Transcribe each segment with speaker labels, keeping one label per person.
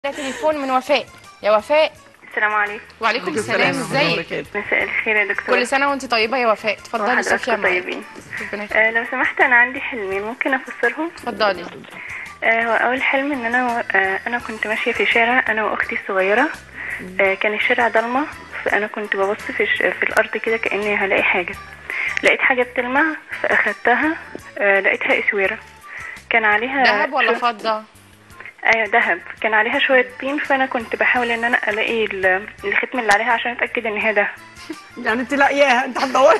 Speaker 1: ده تليفون من وفاء يا وفاء
Speaker 2: السلام عليكم
Speaker 1: وعليكم السلام ازيك
Speaker 2: مساء الخير يا دكتور
Speaker 1: كل سنه وانت طيبه يا وفاء اتفضلي صوفيا
Speaker 2: وحضراتكم
Speaker 1: معاك.
Speaker 2: طيبين
Speaker 1: ربنا يخليك.
Speaker 2: آه لو سمحت انا عندي حلمين ممكن افسرهم
Speaker 1: اتفضلي
Speaker 2: آه هو اول حلم ان انا آه انا كنت ماشيه في شارع انا واختي الصغيره آه كان الشارع ضلمه فانا كنت ببص في الش- في الارض كده كاني هلاقي حاجه لقيت حاجه بتلمع فاخدتها آه لقيتها اسوره كان عليها
Speaker 1: ذهب ولا
Speaker 2: شو-
Speaker 1: فضه
Speaker 2: ايوه دهب كان عليها شويه طين فانا كنت بحاول ان انا الاقي ال- الختم اللي عليها عشان اتاكد ان هي دهب
Speaker 3: يعني انت لاقياها انت هتدوري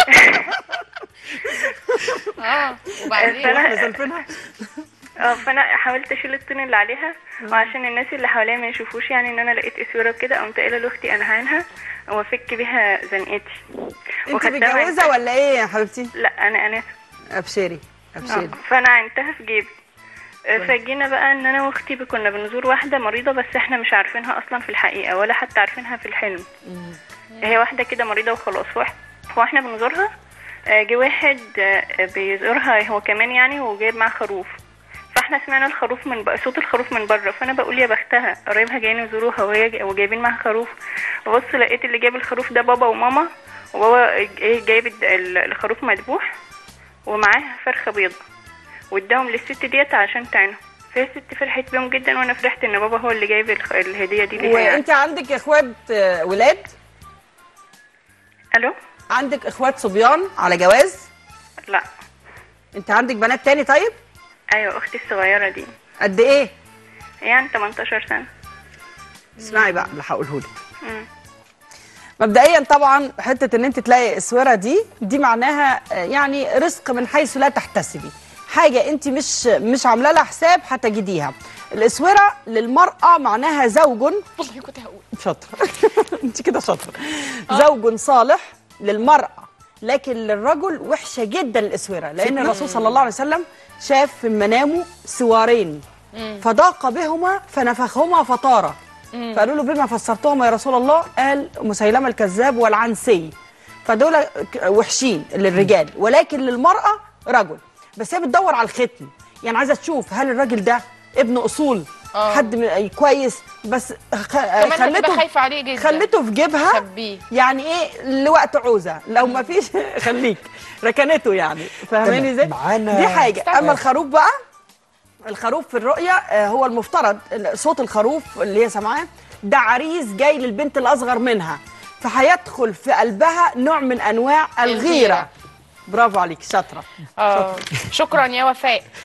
Speaker 1: اه وبعدين
Speaker 2: فأنا-
Speaker 3: احنا زلفينها
Speaker 2: اه فانا حاولت اشيل الطين اللي عليها وعشان الناس اللي حواليا ما يشوفوش يعني ان انا لقيت اسوره وكده قمت قايله لاختي انا هعينها وافك بيها زنقتي
Speaker 3: انت
Speaker 2: وخدتها
Speaker 3: متجوزه ولا ايه يا حبيبتي
Speaker 2: لا انا انا
Speaker 3: ابشري ابشري
Speaker 2: اه فانا عينتها في جيبي اه، فجينا بقى ان انا واختي كنا بنزور واحده مريضه بس احنا مش عارفينها اصلا في الحقيقه ولا حتى عارفينها في الحلم هي واحده كده مريضه وخلاص فاح- فاحنا بنزورها اه، جه واحد اه، بيزورها هو كمان يعني وجايب معاه خروف فاحنا سمعنا الخروف من بقى صوت الخروف من بره فانا بقول يا بختها قرايبها جايين يزوروها وهي جا- وجايبين معاها خروف ببص لقيت اللي جايب الخروف ده بابا وماما وبابا ايه جايب الد- ال- الخروف مذبوح ومعاه فرخه بيضة واداهم للست ديت عشان تعينهم فهي الست فرحت بيهم جدا وانا فرحت ان بابا هو اللي جايب الخ- الهديه دي ليها يعني.
Speaker 3: وانت عندك اخوات آه، ولاد
Speaker 2: الو
Speaker 3: عندك اخوات صبيان على جواز
Speaker 2: لا
Speaker 3: انت عندك بنات تاني طيب
Speaker 2: ايوه اختي الصغيره دي
Speaker 3: قد ايه
Speaker 2: يعني 18 سنه
Speaker 3: اسمعي بقى اللي هقوله لك
Speaker 2: مم.
Speaker 3: مبدئيا طبعا حته ان انت تلاقي اسوره دي دي معناها آه، يعني رزق من حيث لا تحتسبي حاجه انت مش مش عامله لها حساب هتجديها الاسوره للمراه معناها زوج
Speaker 1: والله كنت هقول
Speaker 3: شاطره انت كده شاطره زوج صالح للمراه لكن للرجل وحشه جدا الاسوره لان الرسول صلى الله عليه وسلم شاف في منامه سوارين فضاق بهما فنفخهما فطارا فقالوا له بما فسرتهما يا رسول الله قال مسيلمه الكذاب والعنسي فدول ك- وحشين للرجال ولكن للمراه رجل بس هي بتدور على الختم يعني عايزه تشوف هل الراجل ده ابن اصول
Speaker 1: آه.
Speaker 3: حد م- كويس بس خ...
Speaker 1: كمان هتبقى خايفه عليه جدا
Speaker 3: خليته في جيبها
Speaker 1: خبيه
Speaker 3: يعني ايه لوقت عوزه لو ما فيش خليك ركنته يعني فاهماني
Speaker 4: تمام.
Speaker 3: ازاي
Speaker 4: معانا-
Speaker 3: دي حاجه
Speaker 1: استنى.
Speaker 3: اما الخروف بقى الخروف في الرؤيه آه، هو المفترض ال- صوت الخروف اللي هي سامعاه ده عريس جاي للبنت الاصغر منها فهيدخل في قلبها نوع من انواع الغيره
Speaker 1: الغيرة.
Speaker 3: برافو عليك شاطره
Speaker 1: اه شكرا يا وفاء